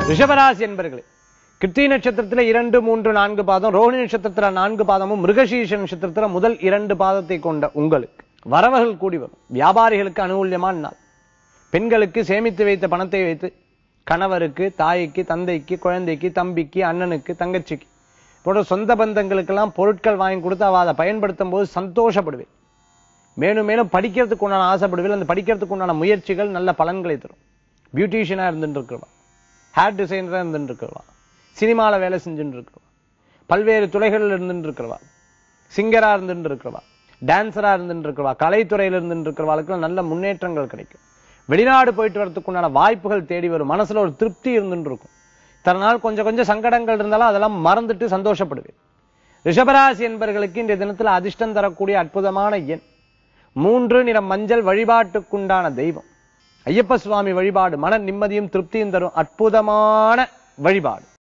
ரிஷபராசி என்பர்களே கிருத்தி நட்சத்திரத்துல இரண்டு மூன்று நான்கு பாதம் ரோஹிணி நட்சத்திரத்துல நான்கு பாதமும் மிருகசீஷ நட்சத்திரத்துல முதல் இரண்டு பாதத்தை கொண்ட உங்களுக்கு வரவுகள் கூடி வரும் வியாபாரிகளுக்கு அனுகூல்யமான நாள் பெண்களுக்கு சேமித்து வைத்த பணத்தை வைத்து கணவருக்கு தாய்க்கு தந்தைக்கு குழந்தைக்கு தம்பிக்கு அண்ணனுக்கு தங்கச்சிக்கு போன்ற சொந்த பந்தங்களுக்கெல்லாம் பொருட்கள் வாங்கி கொடுத்து அவ அதை பயன்படுத்தும் போது சந்தோஷப்படுவேன் மேலும் மேலும் படிக்கிறதுக்கு உண்டான ஆசைப்படுவேன் அந்த படிக்கிறதுக்கு உண்டான முயற்சிகள் நல்ல பலன்களை தரும் பியூட்டிஷியனா இருந்துட்டு இருக்கிறவா ஹேர் டிசைனரா இருந்துட்டு இருக்கிறவா சினிமால வேலை செஞ்சுட்டு இருக்கிறவா பல்வேறு துறைகளில் இருந்துட்டு இருக்கிறவா சிங்கரா இருந்துட்டு இருக்கிறவா டான்சரா இருந்துட்டு இருக்கிறவா கலைத்துறையில இருந்துட்டு இருக்கிறவாளுக்கு நல்ல முன்னேற்றங்கள் கிடைக்கும் வெளிநாடு போயிட்டு வரதுக்கு உண்டான வாய்ப்புகள் தேடி வரும் மனசுல ஒரு திருப்தி இருந்துட்டு இருக்கும் இத்தனை நாள் கொஞ்சம் கொஞ்சம் சங்கடங்கள் இருந்தாலும் அதெல்லாம் மறந்துட்டு சந்தோஷப்படுவேன் ரிஷபராசி என்பவர்களுக்கு இன்றைய தினத்துல அதிர்ஷ்டம் தரக்கூடிய அற்புதமான எண் மூன்று நிறம் மஞ்சள் வழிபாட்டுக்குண்டான தெய்வம் ஐயப்ப சுவாமி வழிபாடு மன நிம்மதியும் திருப்தியும் தரும் அற்புதமான வழிபாடு